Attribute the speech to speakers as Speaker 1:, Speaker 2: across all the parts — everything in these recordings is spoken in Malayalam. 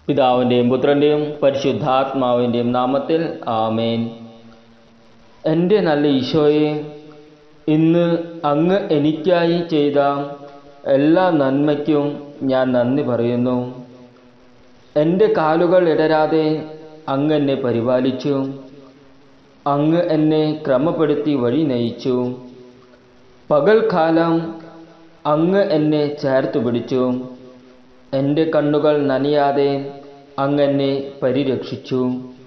Speaker 1: പിതാവിൻ്റെയും പുത്രൻ്റെയും പരിശുദ്ധാത്മാവിൻ്റെയും നാമത്തിൽ ആമേൻ എൻ്റെ നല്ല ഈശോയെ ഇന്ന് അങ്ങ് എനിക്കായി ചെയ്ത എല്ലാ നന്മയ്ക്കും ഞാൻ നന്ദി പറയുന്നു എൻ്റെ കാലുകൾ ഇടരാതെ അങ്ങ് എന്നെ പരിപാലിച്ചു അങ്ങ് എന്നെ ക്രമപ്പെടുത്തി വഴി നയിച്ചു പകൽക്കാലം അങ്ങ് എന്നെ ചേർത്ത് പിടിച്ചു എൻ്റെ കണ്ണുകൾ നനയാതെ അങ്ങ് എന്നെ പരിരക്ഷിച്ചു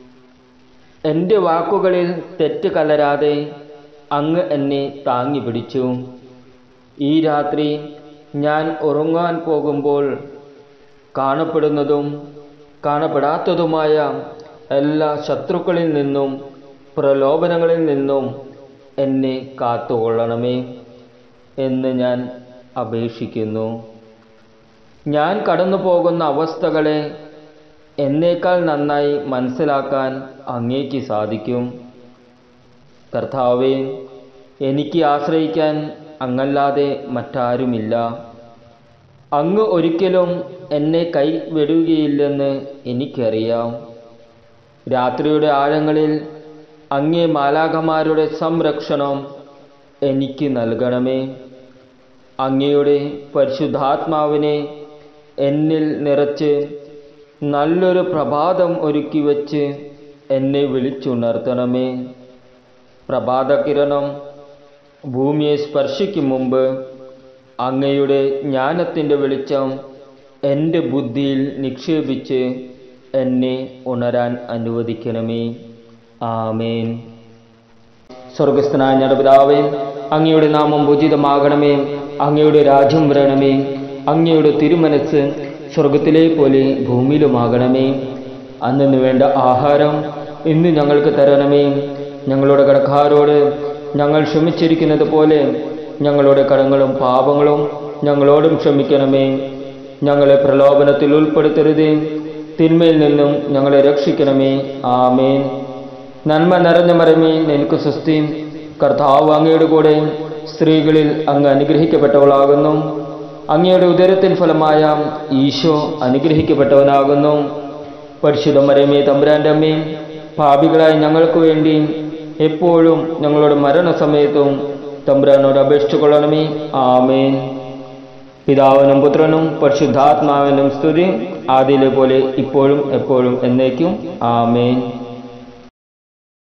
Speaker 1: എൻ്റെ വാക്കുകളിൽ തെറ്റ് കലരാതെ അങ്ങ് എന്നെ താങ്ങി പിടിച്ചു ഈ രാത്രി ഞാൻ ഉറങ്ങാൻ പോകുമ്പോൾ കാണപ്പെടുന്നതും കാണപ്പെടാത്തതുമായ എല്ലാ ശത്രുക്കളിൽ നിന്നും പ്രലോഭനങ്ങളിൽ നിന്നും എന്നെ കാത്തുകൊള്ളണമേ എന്ന് ഞാൻ അപേക്ഷിക്കുന്നു ഞാൻ കടന്നു പോകുന്ന അവസ്ഥകളെ എന്നേക്കാൾ നന്നായി മനസ്സിലാക്കാൻ അങ്ങേക്ക് സാധിക്കും കർത്താവെ എനിക്ക് ആശ്രയിക്കാൻ അങ്ങല്ലാതെ മറ്റാരുമില്ല അങ്ങ് ഒരിക്കലും എന്നെ കൈവിടുകയില്ലെന്ന് എനിക്കറിയാം രാത്രിയുടെ ആഴങ്ങളിൽ അങ്ങേ മാലാഖമാരുടെ സംരക്ഷണം എനിക്ക് നൽകണമേ അങ്ങയുടെ പരിശുദ്ധാത്മാവിനെ എന്നിൽ നിറച്ച് നല്ലൊരു പ്രഭാതം ഒരുക്കി വച്ച് എന്നെ വിളിച്ചുണർത്തണമേ പ്രഭാതകിരണം ഭൂമിയെ സ്പർശിക്കും മുമ്പ് അങ്ങയുടെ ജ്ഞാനത്തിൻ്റെ വെളിച്ചം എൻ്റെ ബുദ്ധിയിൽ നിക്ഷേപിച്ച് എന്നെ ഉണരാൻ അനുവദിക്കണമേ ആമേൻ സ്വർഗസ്ഥനായ ഞങ്ങളുടെ പിതാവേ അങ്ങയുടെ നാമം ഉചിതമാകണമേ അങ്ങയുടെ രാജ്യം വരണമേ അങ്ങയുടെ തിരുമനസ് സ്വർഗത്തിലെ പോലെ ഭൂമിയിലുമാകണമേ അന്നു വേണ്ട ആഹാരം ഇന്ന് ഞങ്ങൾക്ക് തരണമേ ഞങ്ങളുടെ കടക്കാരോട് ഞങ്ങൾ ക്ഷമിച്ചിരിക്കുന്നത് പോലെ ഞങ്ങളുടെ കടങ്ങളും പാപങ്ങളും ഞങ്ങളോടും ക്ഷമിക്കണമേ ഞങ്ങളെ പ്രലോഭനത്തിൽ ഉൾപ്പെടുത്തരുതേ തിന്മയിൽ നിന്നും ഞങ്ങളെ രക്ഷിക്കണമേ ആമേൻ നന്മ നിറഞ്ഞ മരമേ നിനക്ക് സ്വസ്തി കർത്താവ് അങ്ങയുടെ കൂടെ സ്ത്രീകളിൽ അങ്ങ് അനുഗ്രഹിക്കപ്പെട്ടവളാകുന്നു അങ്ങയുടെ ഉദരത്തിൻ ഫലമായ ഈശോ അനുഗ്രഹിക്കപ്പെട്ടവനാകുന്നു പരിശുദ്ധ മരമേ തമ്പുരാൻ്റെ അമ്മേ പാപികളായ ഞങ്ങൾക്ക് വേണ്ടി എപ്പോഴും ഞങ്ങളുടെ മരണസമയത്തും തമ്പുരാനോട് അപേക്ഷിച്ചു കൊള്ളണമേ ആമേൻ പിതാവിനും പുത്രനും പരിശുദ്ധാത്മാവിനും സ്തുതി ആദ്യയിലെ പോലെ ഇപ്പോഴും എപ്പോഴും എന്നേക്കും ആമേൻ